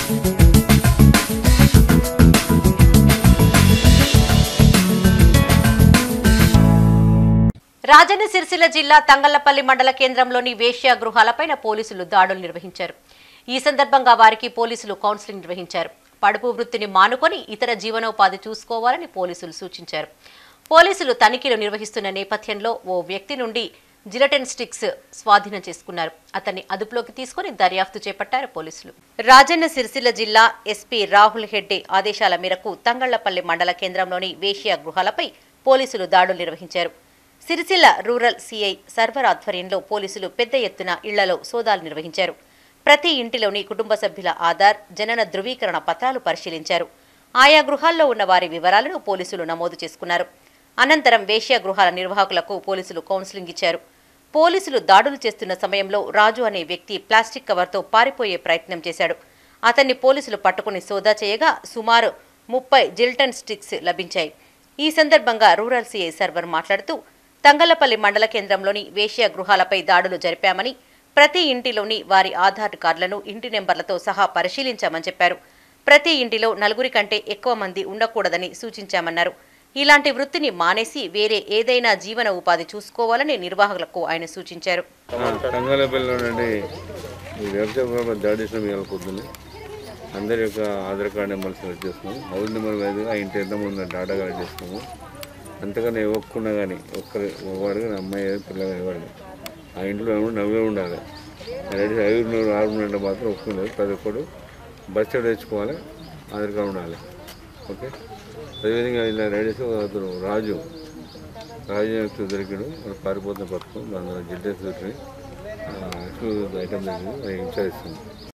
రాజన్న సిరిసిల్ల జిల్లా తంగళ్లపల్లి మండల కేంద్రంలోని వేశ్యా గృహాలపైన పోలీసులు దాడులు నిర్వహించారు ఈ సందర్భంగా వారికి పోలీసులు కౌన్సిలింగ్ నిర్వహించారు పడుపు వృత్తిని మానుకొని ఇతర జీవనోపాధి చూసుకోవాలని పోలీసులు సూచించారు పోలీసులు తనిఖీలు నిర్వహిస్తున్న నేపథ్యంలో ఓ వ్యక్తి నుండి జిలటన్ స్టిక్స్ స్వాధీనం చేసుకున్నారు అతన్ని అదుపులోకి తీసుకుని దర్యాప్తు చేపట్టారు పోలీసులు రాజన్న సిరిసిల్ల జిల్లా ఎస్పీ రాహుల్ హెడ్డే ఆదేశాల మేరకు తంగళ్లపల్లి మండల కేంద్రంలోని వేశ్యా గృహాలపై పోలీసులు దాడులు నిర్వహించారు సిరిసిల్ల రూరల్ సిఐ సర్వర్ ఆధ్వర్యంలో పోలీసులు పెద్ద ఎత్తున ఇళ్లలో సోదాలు నిర్వహించారు ప్రతి ఇంటిలోని కుటుంబ సభ్యుల ఆధార్ జనన ధృవీకరణ పత్రాలు పరిశీలించారు ఆయా గృహాల్లో ఉన్న వారి వివరాలను పోలీసులు నమోదు చేసుకున్నారు అనంతరం వేశ్యా గృహాల నిర్వాహకులకు పోలీసులు కౌన్సిలింగ్ ఇచ్చారు పోలీసులు దాడులు చేస్తున్న సమయంలో రాజు అనే వ్యక్తి ప్లాస్టిక్ కవర్తో పారిపోయే ప్రయత్నం చేశాడు అతన్ని పోలీసులు పట్టుకుని సోదా చేయగా సుమారు ముప్పై జిల్టన్ స్టిక్స్ లభించాయి ఈ సందర్భంగా రూరల్ సిఐ సర్వర్ మాట్లాడుతూ తంగలపల్లి మండల కేంద్రంలోని వేశ్యా గృహాలపై దాడులు జరిపామని ప్రతి ఇంటిలోని వారి ఆధార్ కార్డులను ఇంటి నెంబర్లతో సహా పరిశీలించామని చెప్పారు ప్రతి ఇంటిలో నలుగురి కంటే ఎక్కువ మంది ఉండకూడదని సూచించామన్నారు ఇలాంటి వృత్తిని మానేసి వేరే ఏదైనా జీవన ఉపాధి చూసుకోవాలని నిర్వాహకులకు ఆయన సూచించారు తంగాలపల్లిలో నుండి ఈ వ్యవసాయ గృహంపై దాడి చేసిన ఇవాళ పొద్దున్నే అందరి యొక్క ఆధార్ కార్డు నెంబర్ సెలెక్ట్ చేసుకున్నాము హౌస్ నెంబర్ మీద ఆ ఇంటి ఎంతమంది ఉన్న డాటా కలెక్ట్ చేసుకున్నాము అంతకన్నా ఇవ్వకుండా కానీ ఒక్కరు ఒకవాడు కానీ అమ్మాయి పిల్లగా ఇవ్వండి ఆ ఇంట్లో ఏమన్నా నవ్వే ఉండాలి రెడీ ఐదున్నర ఆరున్నర మాత్రం ఒప్పుకోలేదు ప్రతి ఒక్కడు బస్ స్టాండ్ తెచ్చుకోవాలి ఆధార్ కార్డు ఉండాలి ఓకే అదేవిధంగా ఇలా రెడీ చేసి అతను రాజు రాజు వ్యక్తి దొరికాడు వాడు పారిపోతున్న పట్టుకుని దాని జిల్లా దొరికి ఐటమ్ దొరికింది అది విచారిస్తుంది